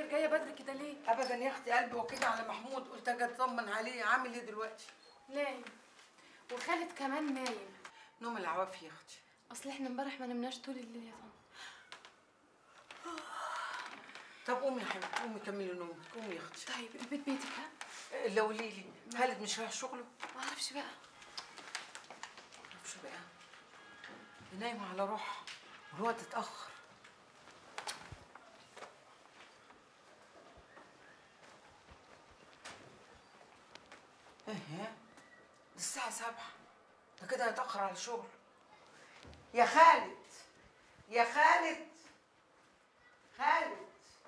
جايه بدري كده ليه ابدا يا اختي قلبي وكده على محمود قلت اجي اطمن عليه عامل ايه دلوقتي نايم وخالد كمان نايم نوم العوافي يا اختي اصل احنا امبارح ما نمناش طول الليل يا طنط طب قومي يا حبيبتي قومي كملي نومك قومي يا اختي طيب البيت بيتك ها إيه، لو ليلي خالد مش رايح شغله ما اعرفش بقى معرفش بقى نايمة على روحها والوقت اتأخر ايه دي الساعة سبعة ده كده هيتأخر على الشغل يا خالد يا خالد خالد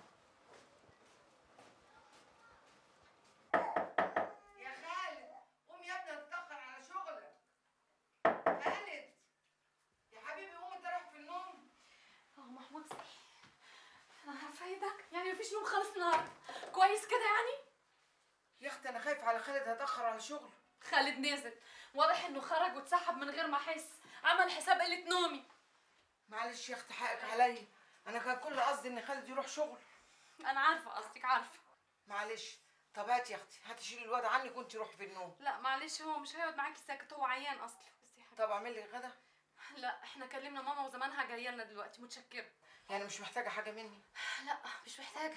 يا خالد قوم يا ابني هتتأخر على شغلك خالد يا حبيبي قوم انت رايح في النوم اه محمود صحي انا هفايدك يعني مفيش نوم خالص النهارده كويس كده يعني يا اختي انا خايف على خالد هتأخر على شغله خالد نزل واضح انه خرج واتسحب من غير ما احس عمل حساب قله نومي معلش يا اختي حقك عليا انا كان كل قصدي ان خالد يروح شغل انا عارفه قصدك عارفه معلش طب هاتي يا اختي هاتي شيلي الواد عنك وانت روحي في النوم لا معلش هو مش هيقعد معاكي ساكت هو عيان اصلا بس يا حبيبي طب اعمل لي غدا لا احنا كلمنا ماما وزمانها جايه لنا دلوقتي متشكره يعني مش محتاجه حاجه مني لا مش محتاجه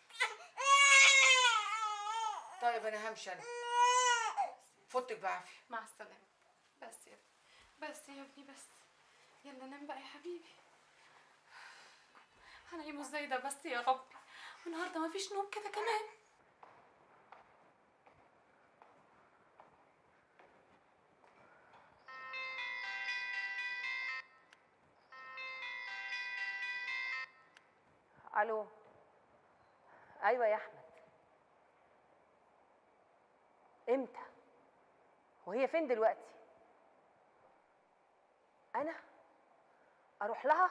طيب انا همشي انا فوتك بعافيه مع السلامه بس يا ابني بس يا ابني بس يلا نام بقى يا حبيبي هنعيمه ازاي ده بس يا ربي النهارده مفيش نوم كده كمان الو ايوه يا احمد امتى وهي فين دلوقتي انا اروح لها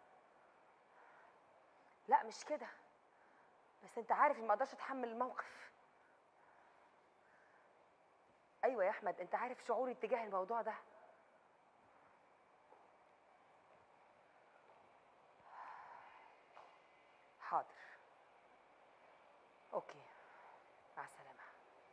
لا مش كده بس انت عارف إني ما اقدرش اتحمل الموقف ايوه يا احمد انت عارف شعوري اتجاه الموضوع ده حاضر اوكي مع السلامه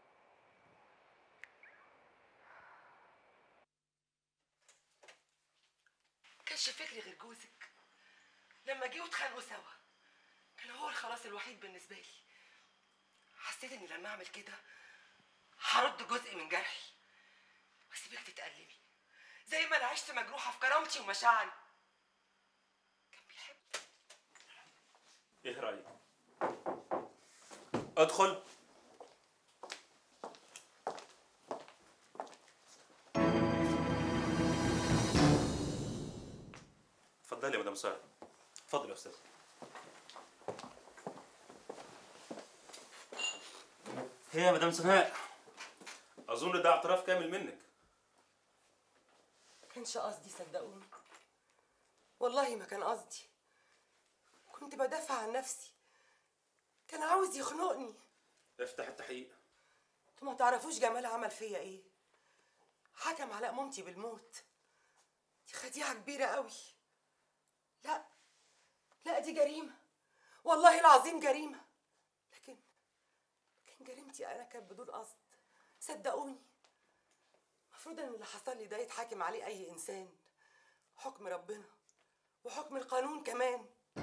كانش فكري غير جوزك لما جه واتخانقوا سوا كان هو الخلاص الوحيد بالنسبه لي حسيت اني لما اعمل كده هرد جزء من جرحي واسيبك تتألمي زي ما انا عشت مجروحه في كرامتي ومشاعري كان بيحب ايه رايك ادخل اتفضلي يا مدام ساره اتفضلي يا استاذ هي يا مدام سناء اظن ده اعتراف كامل منك كانش قصدي صدقوني والله ما كان قصدي كنت بدافع عن نفسي كان عاوز يخنقني افتح التحقيق انتوا ما تعرفوش جمال عمل فيا ايه حكم على مامتي بالموت دي خديعه كبيره قوي لا لا دي جريمه والله العظيم جريمه لكن لكن جريمتي انا كانت بدون قصد صدقوني المفروض ان اللي حصل لي ده يتحاكم عليه اي انسان حكم ربنا وحكم القانون كمان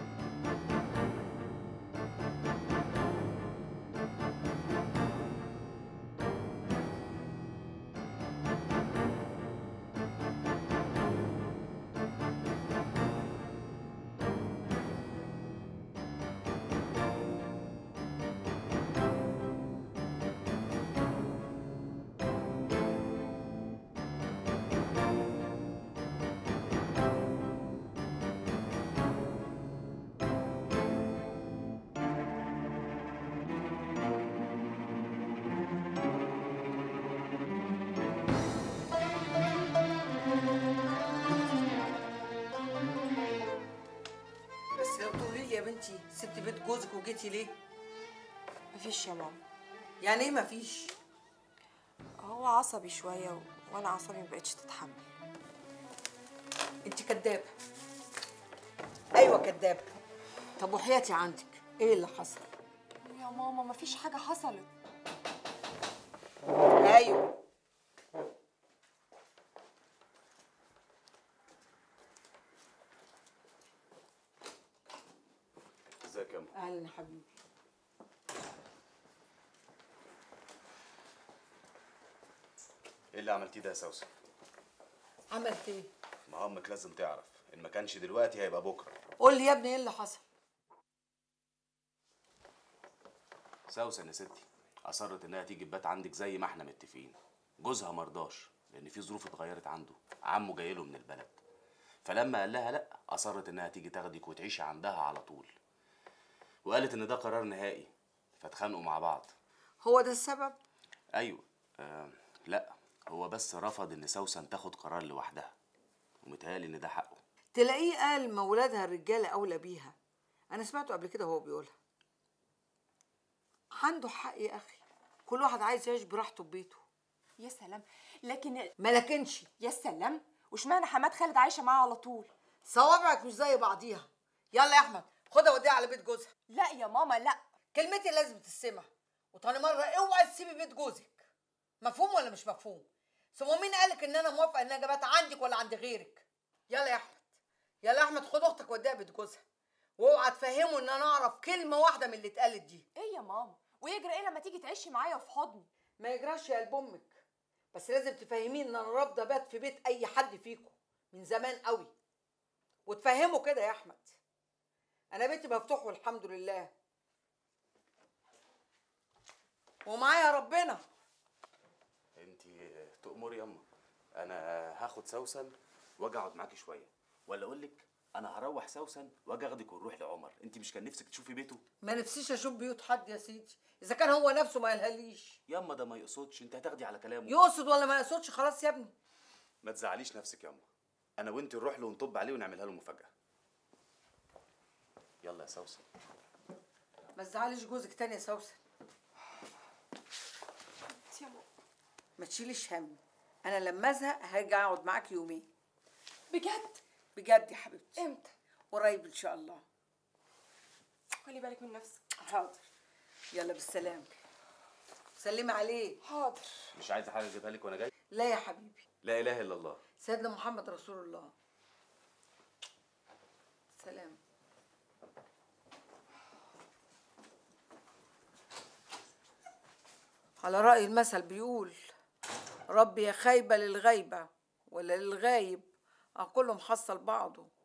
بس لو تقولي لي يا بنتي سبتي بيت جوزك وجيتي ليه مفيش يا ماما يعني ايه مفيش هو عصبي شوية و... وأنا أعصابي مبقتش تتحمل انت كدابه ايوه كدابه طب وحياتي عندك ايه اللي حصل يا ماما مفيش حاجة حصلت ايوه ازيك يا أم؟ اهلا يا حبيبي ايه اللي عملتيه ده يا سوسن عملت ايه ما امك لازم تعرف ان ما كانش دلوقتي هيبقى بكره قول لي يا ابني ايه اللي حصل سوسن يا ستي اصرت انها تيجي تبات عندك زي ما احنا متفقين جوزها مرضاش لان في ظروف اتغيرت عنده عمه جاي له من البلد فلما قال لها لا اصرت انها تيجي تاخدك وتعيشي عندها على طول وقالت ان ده قرار نهائي فاتخانقوا مع بعض هو ده السبب ايوه آه لا هو بس رفض ان سوسن تاخد قرار لوحدها ومتهيألي ان ده حقه تلاقيه قال ما ولادها الرجاله اولى بيها انا سمعته قبل كده وهو بيقولها عنده حق يا اخي كل واحد عايز يعيش براحته في بيته يا سلام لكن ما لكنش يا سلام واشمعنى حماد خالد عايشة معاه على طول صوابعك مش زي بعضيها يلا يا احمد خدها وديها على بيت جوزها لا يا ماما لا كلمتي لازم تسمع وتاني مره اوعي تسيبي بيت جوزك مفهوم ولا مش مفهوم ثم مين قالك ان انا موافقه انها جابت عندك ولا عند غيرك يلا يا احمد يلا يا احمد خد اختك وديها بيت جوزها واوعى تفهمه ان انا اعرف كلمه واحده من اللي اتقالت دي ايه يا ماما ويجرى ايه لما تيجي تعيشي معايا في حضني ما يجراش يا قلب امك بس لازم تفهمين ان انا رافضه بات في بيت اي حد فيكم من زمان قوي وتفهموا كده يا احمد انا بيتي مفتوح والحمد لله ومعايا ربنا انت تؤمري ياما انا هاخد سوسن واجي اقعد معاكي شويه ولا اقول لك انا هروح سوسن واجي اخدك ونروح لعمر انت مش كان نفسك تشوفي بيته ما نفسيش اشوف بيوت حد يا سيدي اذا كان هو نفسه ما قالهاليش ياما ده ما يقصدش انت هتاخدي على كلامه يقصد ولا ما يقصدش خلاص يا ابني ما تزعليش نفسك ياما انا وانت نروح له ونطب عليه ونعملها له مفاجاه يلا يا سوسن ما تزعليش جوزك تاني يا سوسن يا ماما ما تشيليش هم انا لما ازهق هرجع اقعد معاك يومين بجد بجد يا حبيبتي امتى قريب ان شاء الله خلي بالك من نفسك حاضر يلا بالسلامه سلمي عليه حاضر مش عايزه حاجه اجيبها لك وانا جاي لا يا حبيبي لا اله الا الله سيدنا محمد رسول الله سلام على رأي المثل بيقول ربي يا خايبة للغيبة ولا للغايب أقول محصل بعضه